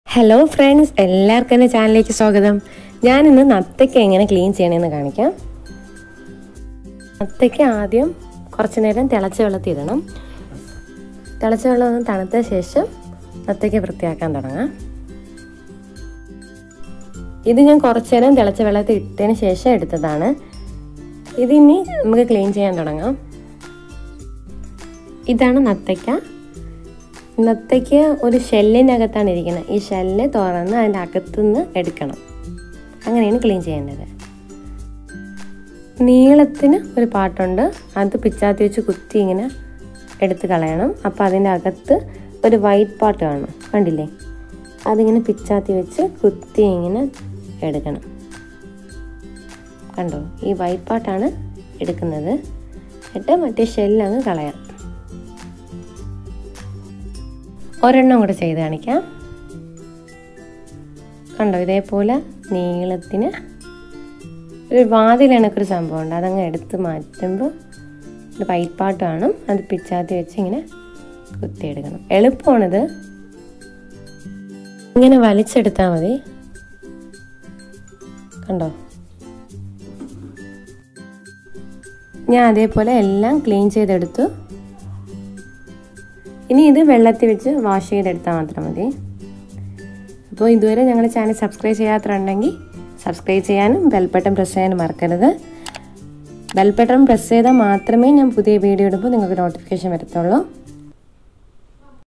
hello friends എല്ലാവർക്കും എൻ്റെ ചാനലിലേക്ക് സ്വാഗതം ഞാൻ ഇന്ന് നത്തയ്ക്ക എങ്ങനെ ക്ലീൻ ചെയ്യണമെന്ന് കാണിക്കാം നത്തയ്ക്ക ആദ്യം കുറച്ച് നേരം തിളച്ച വെള്ളത്തിൽ ഇടണം തിളച്ച വെള്ളം ഒന്ന് തണുത്ത ശേഷം നത്തയ്ക്ക വൃത്തിയാക്കാൻ തുടങ്ങാം ഇത് ഞാൻ കുറച്ച് നേരം തിളച്ച വെള്ളത്തിൽ ഇട്ടതിന് ശേഷം എടുത്തതാണ് ഇതിനി നമുക്ക് ക്ലീൻ ചെയ്യാൻ തുടങ്ങാം ഇതാണ് നത്തയ്ക്ക നത്തയ്ക്ക് ഒരു ഷെല്ലിനകത്താണ് ഇരിക്കുന്നത് ഈ ഷെല്ല് തുറന്ന് അതിൻ്റെ അകത്തുനിന്ന് എടുക്കണം അങ്ങനെയാണ് ക്ലീൻ ചെയ്യേണ്ടത് നീളത്തിന് ഒരു പാട്ടുണ്ട് അത് പിച്ചാത്തി വെച്ച് കുത്തി ഇങ്ങനെ എടുത്ത് കളയണം അപ്പോൾ അതിൻ്റെ അകത്ത് ഒരു വൈറ്റ് പാട്ട് കാണും കണ്ടില്ലേ അതിങ്ങനെ പിച്ചാത്തി വെച്ച് കുത്തി ഇങ്ങനെ എടുക്കണം കണ്ടോ ഈ വൈറ്റ് പാട്ടാണ് എടുക്കുന്നത് എന്നിട്ട് മറ്റേ ഷെല്ലങ്ങ് കളയാം ഒരെണ്ണം കൂടെ ചെയ്ത് കാണിക്കാം കണ്ടോ ഇതേപോലെ നീളത്തിന് ഒരു വാതിൽ കണക്കൊരു സംഭവം ഉണ്ട് അതങ്ങ് എടുത്ത് മാറ്റുമ്പോൾ ഒരു വൈറ്റ് പാട്ട് കാണും അത് പിച്ചാത്തി വെച്ച് ഇങ്ങനെ കുത്തിയെടുക്കണം എളുപ്പമാണിത് ഇങ്ങനെ വലിച്ചെടുത്താൽ മതി കണ്ടോ ഞാൻ അതേപോലെ എല്ലാം ക്ലീൻ ചെയ്തെടുത്തു ഇനി ഇത് വെള്ളത്തിൽ വെച്ച് വാഷ് ചെയ്തെടുത്താൽ മാത്രം മതി അപ്പോൾ ഇതുവരെ ഞങ്ങളുടെ ചാനൽ സബ്സ്ക്രൈബ് ചെയ്യാത്തതുണ്ടെങ്കിൽ സബ്സ്ക്രൈബ് ചെയ്യാനും ബെൽബട്ടൺ പ്രസ് ചെയ്യാനും മറക്കരുത് ബെൽബട്ടൺ പ്രസ് ചെയ്താൽ മാത്രമേ ഞാൻ പുതിയ വീഡിയോ ഇടുമ്പോൾ നിങ്ങൾക്ക് നോട്ടിഫിക്കേഷൻ വരത്തുള്ളൂ